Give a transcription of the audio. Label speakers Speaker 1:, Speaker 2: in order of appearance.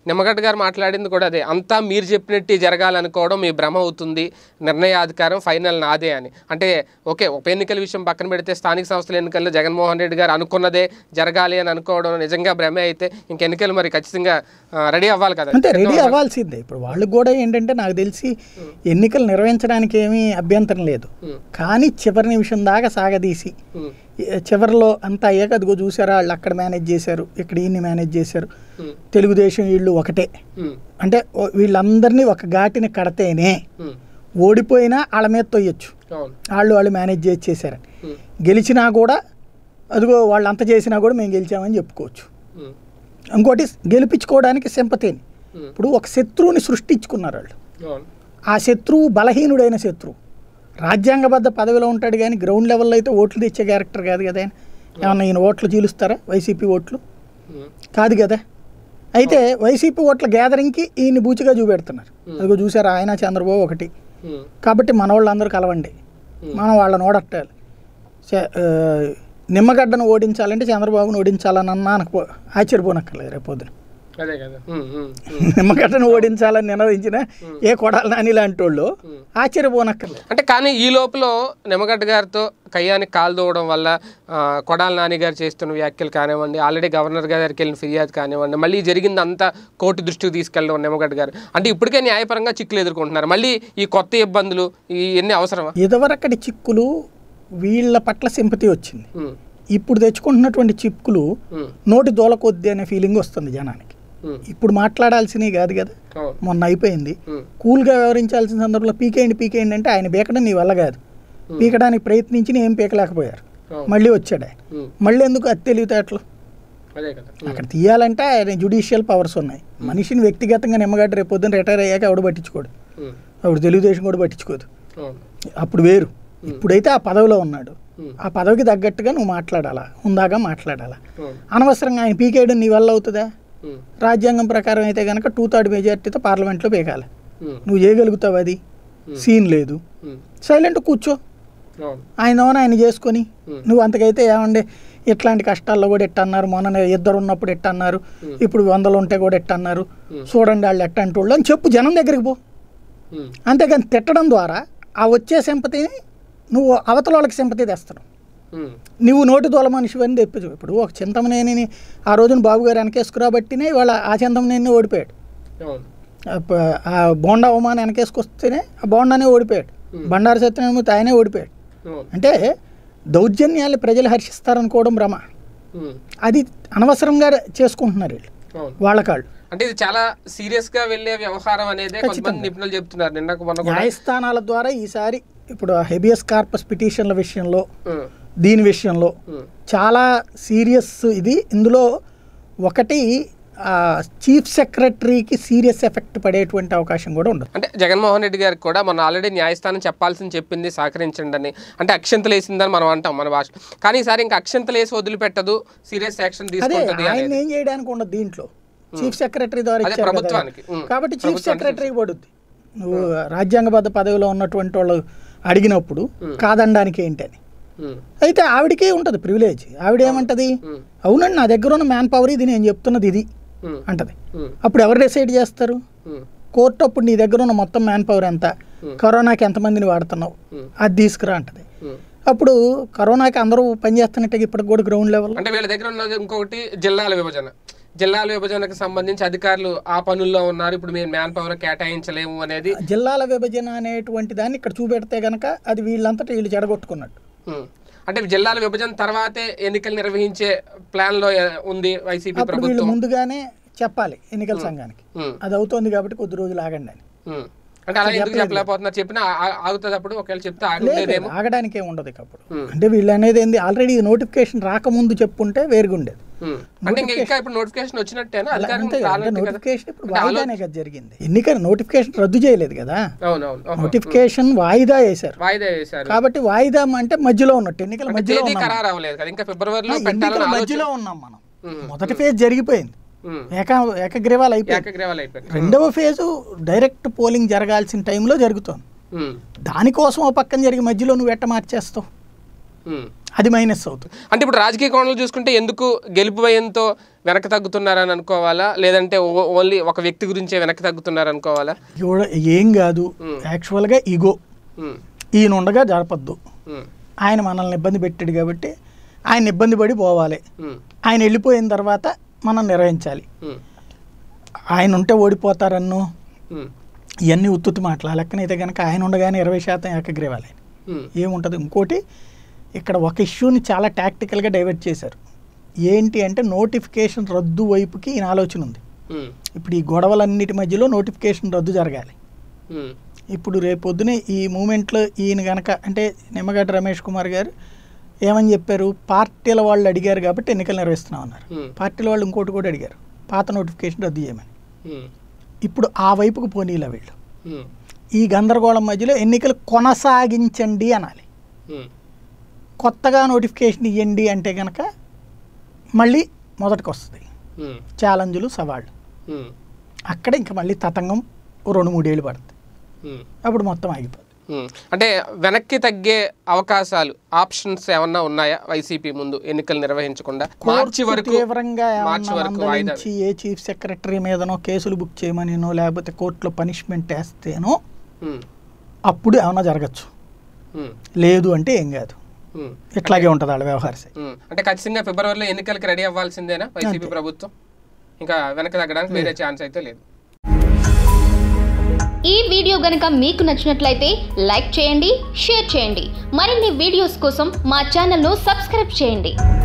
Speaker 1: నిమ్మగడ్డ గారు మాట్లాడింది కూడా అదే అంతా మీరు చెప్పినట్టు జరగాలనుకోవడం మీ భ్రమ అవుతుంది నిర్ణయాధికారం ఫైనల్ నాదే అని అంటే ఓకే ఉప ఎన్నికల విషయం పక్కన పెడితే స్థానిక సంస్థల ఎన్నికల్లో జగన్మోహన్ రెడ్డి గారు అనుకున్నదే జరగాలి అని అనుకోవడం నిజంగా భ్రమే అయితే ఇంక ఎన్నికలు మరి ఖచ్చితంగా రెడీ అవ్వాలి కదా
Speaker 2: అంటే రెడీ అవ్వాల్సిందే ఇప్పుడు వాళ్ళకి కూడా ఏంటంటే నాకు తెలిసి ఎన్నికలు నిర్వహించడానికి ఏమీ అభ్యంతరం లేదు
Speaker 1: ఉమ్,
Speaker 2: కానీ చివరి నిమిషం దాకా సాగదీసి
Speaker 1: ఉమ్,
Speaker 2: ఏ- చివరిలో అంతా అయ్యాక అదిగో చూసారా వాళ్ళు అక్కడ మేనేజ్ చేశారు ఇక్కడ ఈయన్ని మేనేజ్ చేశారు
Speaker 1: ఉమ్,
Speaker 2: తెలుగుదేశం వీళ్ళు ఒకటే
Speaker 1: ఉమ్,
Speaker 2: అంటే ఓ- వీళ్ళందరినీ ఒక ఘాటిని కడితేనే
Speaker 1: ఉమ్,
Speaker 2: ఓడిపోయినా వాళ్ళ మీద తొయ్యొచ్చు
Speaker 1: అవును
Speaker 2: వాళ్ళు వాళ్ళు మేనేజ్ చేసి చేశారని
Speaker 1: ఉమ్,
Speaker 2: గెలిచినా కూడా అదిగో వాళ్ళు అంత చేసినా కూడా మేము గెలిచామని చెప్పుకోవచ్చు
Speaker 1: ఉమ్,
Speaker 2: ఇంకోటి గెలిపించుకోవడానికి సింపతిని
Speaker 1: ఉమ్,
Speaker 2: ఇప్పుడు ఒక శత్రువుని సృష్టించుకున్నారు వాళ్ళు
Speaker 1: అవును
Speaker 2: ఆ శత్రువు బలహీనుడైన శత్రువు రాజ్యాంగబద్ధ పదవిలో ఉంటాడు కానీ గ్రౌండ్ లెవెల్లో అయితే ఓట్లు తెచ్చే క్యారెక్టర్ కాదు కదా ఆయన ఏమన్నా ఈయన ఓట్లు చీలుస్తారా వైసీపీ ఓట్లు
Speaker 1: ఉమ్,
Speaker 2: కాదు కదా అయితే వైసీపీ ఓట్ల గ్యాదరింగ్కి ఈయన్ని బూచిగా చూపెడుతున్నారు అదిగో చూసారా ఆయన చంద్రబాబు ఒకటి
Speaker 1: ఉమ్,
Speaker 2: కాబట్టి మన వాళ్ళందరూ కలవండి మనం వాళ్ళని ఓడట్టాలి చ- ఆ, నిమ్మగడ్డను ఓడించాలంటే చంద్రబాబును ఓడించాలని అనుకో ఆశ్చర్యపోనక్కర్లేదు రేపు పొద్దున
Speaker 1: అదే కదా ఉమ్, ఉమ్, ఉమ్.
Speaker 2: నిమ్మగడ్డను ఓడించాలని నినదించిన ఏ కొడాలి నాని లాంటి వాళ్ళు
Speaker 1: ఉమ్.
Speaker 2: ఆశ్చర్యపోనక్కర్లేదు
Speaker 1: అంటే కానీ ఈ లోపల నిమ్మగడ్డ గారితో కయ్యానికి కాలు దూవడం వల్ల ఆ, కొడాల నాని గారు చేస్తున్న వ్యాఖ్యలు కానివ్వండి ఆల్రెడీ గవర్నర్ గారికి వెళ్ళిన ఫిర్యాదు కానివ్వండి మళ్ళీ జరిగింది అంతా కోర్టు దృష్టికి తీసుకెళ్ళడం నిమ్మగడ్డ గారు అంటే ఇప్పటికే న్యాయపరంగా చిక్కులు ఎదుర్కొంటున్నారు మళ్ళీ ఈ కొత్త ఇబ్బందులు ఈ ఎన్ని అవసరమా
Speaker 2: ఇదివరకటి చిక్కులు వీళ్ళ పట్ల సింపతి వచ్చింది
Speaker 1: ఉమ్,
Speaker 2: ఇప్పుడు తెచ్చుకుంటున్నటువంటి చిక్కులు
Speaker 1: ఉమ్,
Speaker 2: నోటి దోలకొద్ది అనే ఫీలింగ్ వస్తుంది జనానికి
Speaker 1: ఉమ్,
Speaker 2: ఇప్పుడు మాట్లాడాల్సినవి కాదు కదా
Speaker 1: అవును
Speaker 2: మొన్న అయిపోయింది
Speaker 1: ఉమ్,
Speaker 2: కూల్గా వ్యవహరించాల్సిన సందర్భంలో పీకేయండి పీకేయండి అంటే ఆయన పీకడం నీ వల్ల కాదు పీకడానికి ప్రయత్నించి ఏం పీకలేకపోయారు
Speaker 1: అవును
Speaker 2: మళ్ళీ వచ్చాడు ఆయన
Speaker 1: ఉమ్,
Speaker 2: మళ్ళీ ఎందుకు అది తెలివితేటలు
Speaker 1: అదే కదా ఉమ్,
Speaker 2: అక్కడ తీయాలంటే ఆయన జుడిషియల్ పవర్స్ ఉన్నాయి మనిషిని వ్యక్తిగతంగా నిమ్మగడ్డ రేపు పొద్దున్న రిటైర్ అయ్యాక ఎవడు పట్టించుకోడు
Speaker 1: ఉమ్,
Speaker 2: అప్పుడు తెలుగుదేశం కూడా పట్టించుకోదు
Speaker 1: అవును
Speaker 2: అప్పుడు వేరు ఇప్పుడైతే ఆ పదవిలో ఉన్నాడు
Speaker 1: ఉమ్,
Speaker 2: ఆ పదవికి తగ్గట్టుగా నువ్వు మాట్లాడాలా ఉందాగా మాట్లాడాలా
Speaker 1: అవును
Speaker 2: అనవసరంగా ఆయన పీకేయడం నీ వల్ల అవుతుందా
Speaker 1: ఉమ్,
Speaker 2: రాజ్యాంగం ప్రకారం అయితే కనుక టూ థర్డ్ మెజార్టీతో పార్లమెంట్లో పీకాలి
Speaker 1: ఉమ్,
Speaker 2: నువ్వు చేయగలుగుతావు అది సీన్ లేదు
Speaker 1: ఉమ్,
Speaker 2: సైలెంట్ కూర్చో
Speaker 1: అవును
Speaker 2: ఆయన ఓన్ ఆయన చేసుకొని
Speaker 1: Hmm.
Speaker 2: నువ్వు అంతకైతే ఏమండి ఇట్లాంటి కష్టాల్లో కూడా ఎట్ట అన్నారు మొన్న ఇద్దరు ఉన్నప్పుడు ఎట్ట అన్నారు ఇప్పుడు వందలు ఉంటే కూడా ఎట్ట అన్నారు చూడండి వాళ్ళు ఎట్ట అంటోళ్ళు అని చెప్పు జనం దగ్గరికి పో
Speaker 1: ఉమ్,
Speaker 2: అంతేగాని తిట్టడం ద్వారా ఆ వచ్చే సింపతిని నువ్వు అవతల వాళ్ళకి సింపతి తెస్తావు
Speaker 1: ఉమ్,
Speaker 2: నువ్వు నోటి దోల మనిషి అని తెప్పించు ఇప్పుడు ఒక చింతమనేని ఆ రోజున బాబు గారు వెనకేసుకురాబట్టినే ఇవాళ ఆ చింతమనేని ఓడిపోయాడు
Speaker 1: అవును
Speaker 2: ఆ ప- ఆ బోండా అవమానం వెనకేసుకొస్తేనే ఆ బోండానే ఓడిపోయాడు బండారు సత్యనారాయణమూర్తి ఆయనే ఓడిపోయాడు
Speaker 1: అవును
Speaker 2: అంటే దౌర్జన్యాలు ప్రజలు హర్షిస్తారనుకోవడం భ్రమ
Speaker 1: ఉమ్,
Speaker 2: అది అనవసరంగా చేసుకుంటున్నారు వీళ్ళు
Speaker 1: అవును
Speaker 2: వాళ్ళ కాళ్ళు
Speaker 1: అంటే ఇది చాలా సీరియస్ గా వెళ్ళే వ్యవహారం అనేది కొంతమంది నిపుణులు చెప్తున్నారు నిన్నకు మొన్న కూడా
Speaker 2: న్యాయస్థానాల ద్వారా ఈసారి ఇప్పుడు హెబియస్ కార్పస్ పిటిషన్ల విషయంలో
Speaker 1: ఉమ్,
Speaker 2: దీని విషయంలో
Speaker 1: ఉమ్,
Speaker 2: చాలా సీరియస్ ఇది ఇందులో ఒకటి ఆ, చీఫ్ సెక్రటరీకి సీరియస్ ఎఫెక్ట్ పడేటువంటి అవకాశం కూడా ఉండదు
Speaker 1: అంటే జగన్మోహన్ రెడ్డి గారికి కూడా మన ఆల్రెడీ న్యాయస్థానం చెప్పాల్సింది చెప్పింది సహకరించండి అని అంటే అక్షంతలు వేసిందని మనం అంటాం మన భాష కానీ ఈసారి ఇంకా అక్షంతలు వేసి వదిలిపెట్టదు సీరియస్ యాక్షన్
Speaker 2: అదే
Speaker 1: తీసుకుంటుంది
Speaker 2: ఆయన
Speaker 1: అనేది
Speaker 2: ఏం చేయడానికి ఉండదు దీంట్లో చీఫ్ సెక్రటరీ ద్వారా
Speaker 1: అదే
Speaker 2: ఇచ్చారు కదా.
Speaker 1: ప్రభుత్వానికి. ఉమ్.
Speaker 2: కాబట్టి చీఫ్ సెక్రటరీకి పడుద్ది నువ్వు రాజ్యాంగబద్ధ పదవిలో ఉన్నటువంటి వాళ్ళు అడిగినప్పుడు కాదనడానికి ఏంటని
Speaker 1: ఉమ్,
Speaker 2: అయితే ఆవిడకే ఉంటుంది ప్రివిలేజ్ ఆవిడ ఏమంటది
Speaker 1: ఉమ్,
Speaker 2: అవునండి నా దగ్గర ఉన్న మ్యాన్ పవర్ ఇది నేను చెప్తున్నది ఇది
Speaker 1: ఉమ్,
Speaker 2: అంటది
Speaker 1: ఉమ్,
Speaker 2: అప్పుడు ఎవరు డిసైడ్ చేస్తారు
Speaker 1: ఉమ్,
Speaker 2: కోర్టు అప్పుడు నీ దగ్గర ఉన్న మొత్తం మ్యాన్ పవర్ ఎంత కరోనాకి ఎంతమందిని వాడుతున్నావు
Speaker 1: ఉమ్,
Speaker 2: అది తీసుకురా అంటది
Speaker 1: ఉమ్.
Speaker 2: అప్పుడు కరోనాకి అందరూ పనిచేస్తున్నట్టు ఇప్పటికి కూడా గ్రౌండ్ లెవెల్
Speaker 1: అంటే వీళ్ళ దగ్గర ఉన్నది ఇంకొకటి జిల్లాల విభజన జిల్లాల విభజనకు సంబంధించి అధికారులు ఆ పనుల్లో ఉన్నారు ఇప్పుడు మేము మ్యాన్ పవర్ కేటాయించలేము అనేది
Speaker 2: జిల్లాల విభజన అనేటువంటి దాన్ని ఇక్కడ చూపెడితే గనక అది వీళ్ళంతటా వీళ్ళు చెడగొట్టుకున్నట్టు
Speaker 1: ఉమ్. అంటే జిల్లాల విభజన తర్వాతే ఎన్నికలు నిర్వహించే ప్లాన్ లో ఏ- ఉంది వైసీపీ
Speaker 2: అప్పుడు వీళ్ళు
Speaker 1: ప్రభుత్వం
Speaker 2: ముందుగానే చెప్పాలి ఎన్నికల సంఘానికి
Speaker 1: ఉమ్,
Speaker 2: అది అవుతోంది కాబట్టి కొద్ది రోజులు ఆగండి అని
Speaker 1: ఉమ్. అంటే అలా ఎందుకు చెప్పలేకపోతున్నారు చెప్పినా ఆ- ఆగుతుంది అప్పుడు ఒకవేళ చెప్తే ఆగుండేదేమో
Speaker 2: ఆగడానికి ఏమి ఉండదు ఇక అప్పుడు
Speaker 1: ఉమ్.
Speaker 2: అంటే వీళ్ళు అనేది ఏంది ఆల్రెడీ నోటిఫికేషన్ రాకముందు చెప్పుంటే వేరుగుండేది
Speaker 1: ఉమ్. అంటే ఇంకా ఇంకా ఇప్పుడు నోటిఫికేషన్ వచ్చినట్టేనా అధికారం
Speaker 2: అంతే కదా, అంటే
Speaker 1: రానట్టు కదా
Speaker 2: నోటిఫికేషన్ ఇప్పుడు వాయిదానే కదా జరిగింది ఎన్నిక నోటిఫికేషన్ రద్దు చేయలేదు కదా
Speaker 1: అవునవును ఓహో.
Speaker 2: నోటిఫికేషన్ వాయిదా వేశారు
Speaker 1: వాయిదా వేశారు
Speaker 2: కాబట్టి వాయిదా అంటే మధ్యలో ఉన్నట్టు ఎన్నికల మధ్యలో
Speaker 1: తేదీ
Speaker 2: ఉన్నాం
Speaker 1: ఖరారు అవ్వలేదు కదా ఇంకా ఫిబ్రవరిలో
Speaker 2: ఎన్నికల
Speaker 1: పెట్టాలని ఆలోచన
Speaker 2: మధ్యలో ఉన్నాం మనం
Speaker 1: ఉమ్.
Speaker 2: మొదటి ఫేజ్ జరిగిపోయింది
Speaker 1: ఉమ్.
Speaker 2: ఏక ఏకగ్రీవాలు అయిపోయింది
Speaker 1: ఏకగ్రీవాలు అయిపోయింది
Speaker 2: రెండవ ఫేజు డైరెక్ట్ పోలింగ్ జరగాల్సిన టైంలో జరుగుతోంది
Speaker 1: ఉమ్.
Speaker 2: దానికోసం ఓ పక్కన జరిగి మధ్యలో నువ్వు ఎట్ట మార్చేస్తావు
Speaker 1: ఉమ్.
Speaker 2: అది మైనస్ అవుతుంది
Speaker 1: అంటే ఇప్పుడు రాజకీయ కోణంలో చూసుకుంటే ఎందుకు గెలుపు భయంతో వెనక్కి తగ్గుతున్నారని అనుకోవాలా లేదంటే ఓ- ఓన్లీ ఒక వ్యక్తి గురించే వెనక్కి తగ్గుతున్నారు అనుకోవాలా
Speaker 2: కూడా ఏం కాదు యాక్చువల్గా ఈగో
Speaker 1: ఉమ్,
Speaker 2: ఈయన ఉండగా జరపద్దు
Speaker 1: ఉమ్,
Speaker 2: ఆయన మనల్ని ఇబ్బంది పెట్టాడు కాబట్టి ఆయన ఇబ్బంది పడి పోవాలి
Speaker 1: ఉమ్,
Speaker 2: ఆయన వెళ్ళిపోయిన తర్వాత మనం నిర్వహించాలి
Speaker 1: ఉమ్,
Speaker 2: ఆయన ఉంటే ఓడిపోతారన్ను
Speaker 1: ఉమ్,
Speaker 2: ఇవన్నీ ఉత్తుత్తి మాటలు ఆ లెక్కనైతే కనుక ఆయన ఉండగానే ఇరవై శాతం ఏకగ్రీవాలి
Speaker 1: ఉమ్,
Speaker 2: ఏముంటుంది ఇంకోటి ఇక్కడ ఒక ఇష్యూని చాలా టాక్టికల్గా డైవర్ట్ చేశారు ఏంటి అంటే నోటిఫికేషన్ రద్దు వైపుకి ఈయన ఆలోచన ఉంది
Speaker 1: ఉమ్,
Speaker 2: ఇప్పుడు ఈ గొడవలన్నిటి మధ్యలో నోటిఫికేషన్ రద్దు జరగాలి
Speaker 1: ఉమ్,
Speaker 2: ఇప్పుడు రేపొద్దునే ఈ మూమెంట్లో ఈయన గనక అంటే నిమ్మగడ్డ రమేష్ కుమార్ గారు ఏమని చెప్పారు పార్టీల వాళ్ళు అడిగారు కాబట్టి ఎన్నికలు నిర్వహిస్తున్నాం అన్నారు
Speaker 1: ఉమ్,
Speaker 2: పార్టీల వాళ్ళు ఇంకోటి కూడా అడిగారు పాత నోటిఫికేషన్ రద్దు చేయమని
Speaker 1: ఉమ్,
Speaker 2: ఇప్పుడు ఆ వైపుకు పోనీలా వీళ్ళు
Speaker 1: ఉమ్,
Speaker 2: ఈ గందరగోళం మధ్యలో ఎన్నికలు కొనసాగించండి అనాలి
Speaker 1: ఉమ్,
Speaker 2: కొత్తగా నోటిఫికేషన్ ఇవ్వండి అంటే కనుక మళ్ళీ మొదటికి వస్తుంది
Speaker 1: ఉమ్,
Speaker 2: ఛాలెంజ్లు సవాళ్ళు
Speaker 1: ఉమ్,
Speaker 2: అక్కడ ఇంకా మళ్ళీ తతంగం ఓ రెండు మూడేళ్ళు పడుతుంది
Speaker 1: ఉమ్.
Speaker 2: అప్పుడు మొత్తం ఆగిపోతుంది
Speaker 1: ఉమ్, అంటే వెనక్కి తగ్గే అవకాశాలు ఆప్షన్స్ ఏమన్నా ఉన్నాయా వైసీపీ ముందు ఎన్నికలు నిర్వహించకుండా మార్చి
Speaker 2: కోర్టు
Speaker 1: వరకు
Speaker 2: తీవ్రంగా
Speaker 1: మార్చి
Speaker 2: ఏమన్నా
Speaker 1: వరకు వాయిదా
Speaker 2: మందలించి ఏ చీఫ్ సెక్రటరీ మీదనో కేసులు బుక్ చేయమనినో లేకపోతే కోర్టులో పనిష్మెంట్ వేస్తేనో
Speaker 1: ఉమ్,
Speaker 2: అప్పుడు ఏమన్నా జరగచ్చు
Speaker 1: ఉమ్,
Speaker 2: లేదు అంటే ఏం కాదు
Speaker 1: ఉమ్,
Speaker 2: ఇట్లాగే ఉంటుంది వాళ్ళ వ్యవహార శైలి.
Speaker 1: ఉమ్. అంటే ఖచ్చితంగా ఫిబ్రవరిలో ఎన్నికలకి రెడీ అవ్వాల్సిందేనా వైసీపీ ప్రభుత్వం ఇంకా వెనక్కి తగ్గడానికి వేరే ఛాన్స్ అయితే లేదు
Speaker 3: ఈ వీడియో గనుక మీకు నచ్చినట్లయితే లైక్ చేయండి షేర్ చేయండి మరిన్ని వీడియోస్ కోసం మా ఛానల్ను సబ్స్క్రైబ్ చేయండి